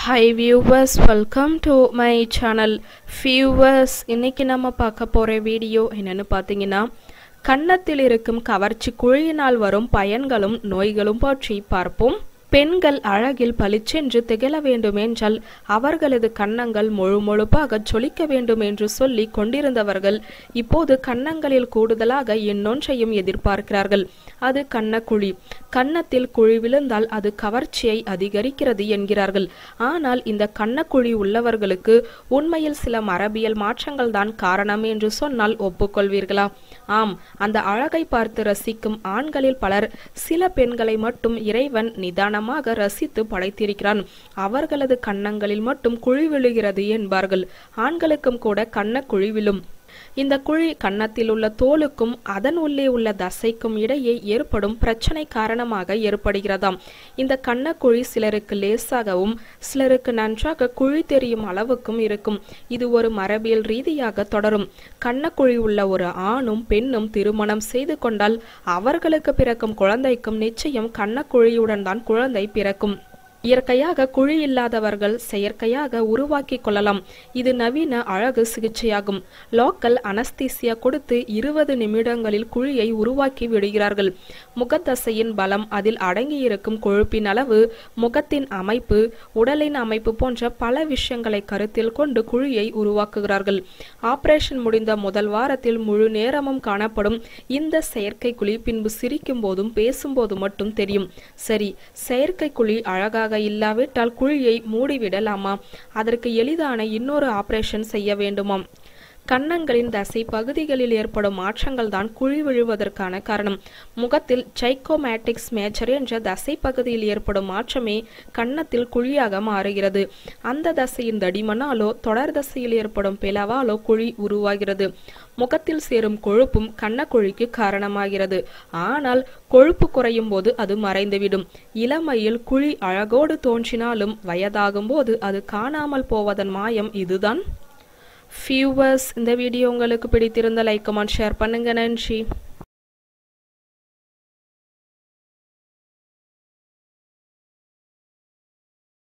hi viewers welcome to my channel viewers இன்னைக்கு நம்ம பார்க்க போகிற வீடியோ என்னன்னு பார்த்தீங்கன்னா கன்னத்தில் இருக்கும் கவர்ச்சி குழியினால் வரும் பயன்களும் நோய்களும் பற்றி பார்ப்போம் பெண்கள் அழகில் பளிச்சென்று திகழ வேண்டுமென்றால் அவர்களது கன்னங்கள் முழு முழுப்பாக சொலிக்க வேண்டும் என்று சொல்லி கொண்டிருந்தவர்கள் இப்போது கன்னங்களில் கூடுதலாக இன்னொன்றையும் எதிர்பார்க்கிறார்கள் அது கன்னக்குழி கன்னத்தில் குழி விழுந்தால் அது கவர்ச்சியை அதிகரிக்கிறது என்கிறார்கள் ஆனால் இந்த கன்னக்குழி உள்ளவர்களுக்கு உண்மையில் சில மரபியல் மாற்றங்கள் தான் காரணம் என்று சொன்னால் ஒப்புக்கொள்வீர்களா ஆம் அந்த அழகை பார்த்து ரசிக்கும் ஆண்களில் பலர் சில பெண்களை மட்டும் இறைவன் நிதானமாக ரசித்து படைத்திருக்கிறான் அவர்களது கன்னங்களில் மட்டும் குழி விழுகிறது என்பார்கள் ஆண்களுக்கும் கூட கன்னக்குழி விழும் இந்த குழி கன்னத்தில் உள்ள தோலுக்கும் அதன் உள்ளே உள்ள தசைக்கும் இடையே ஏற்படும் பிரச்சனை காரணமாக ஏற்படுகிறதாம் இந்த கன்னக்குழி சிலருக்கு லேசாகவும் சிலருக்கு நன்றாக குழி தெரியும் அளவுக்கும் இருக்கும் இது ஒரு மரபியல் ரீதியாக தொடரும் கன்னக்குழி உள்ள ஒரு ஆணும் பெண்ணும் திருமணம் செய்து கொண்டால் அவர்களுக்கு பிறக்கும் குழந்தைக்கும் நிச்சயம் கன்னக்குழியுடன் தான் குழந்தை பிறக்கும் இயற்கையாக குழி இல்லாதவர்கள் செயற்கையாக உருவாக்கி கொள்ளலாம் இது நவீன அழகு சிகிச்சையாகும் லோக்கல் அனஸ்தீசியா கொடுத்து இருபது நிமிடங்களில் குழியை உருவாக்கி விடுகிறார்கள் முகத்தசையின் பலம் அதில் அடங்கியிருக்கும் கொழுப்பின் அளவு முகத்தின் அமைப்பு உடலின் அமைப்பு போன்ற பல விஷயங்களை கருத்தில் கொண்டு குழியை உருவாக்குகிறார்கள் ஆபரேஷன் முடிந்த முதல் வாரத்தில் முழு நேரமும் காணப்படும் இந்த செயற்கை குழி பின்பு சிரிக்கும் போதும் பேசும்போது மட்டும் தெரியும் சரி செயற்கை குழி அழகாக இல்லாவிட்டால் குழியை மூடிவிடலாமா அதற்கு எளிதான இன்னொரு ஆபரேஷன் செய்ய வேண்டுமாம் கன்னங்களின் தசை பகுதிகளில் ஏற்படும் மாற்றங்கள் தான் குழி விழுவதற்கான காரணம் முகத்தில் சைக்கோமேட்டிக்ஸ் மேஜர் என்ற தசை பகுதியில் ஏற்படும் மாற்றமே கன்னத்தில் குழியாக மாறுகிறது அந்த தசையின் தடிமனாலோ தொடர் தசையில் ஏற்படும் பிளவாலோ குழி உருவாகிறது முகத்தில் சேரும் கொழுப்பும் கன்னக்குழிக்கு காரணமாகிறது ஆனால் கொழுப்பு குறையும் போது அது மறைந்துவிடும் இளமையில் குழி அழகோடு தோன்றினாலும் வயதாகும் போது அது காணாமல் போவதன் மாயம் இதுதான் வியூவர்ஸ் இந்த வீடியோ உங்களுக்கு பிடித்திருந்த லைக் கமெண்ட் ஷேர் பண்ணுங்க நன்றி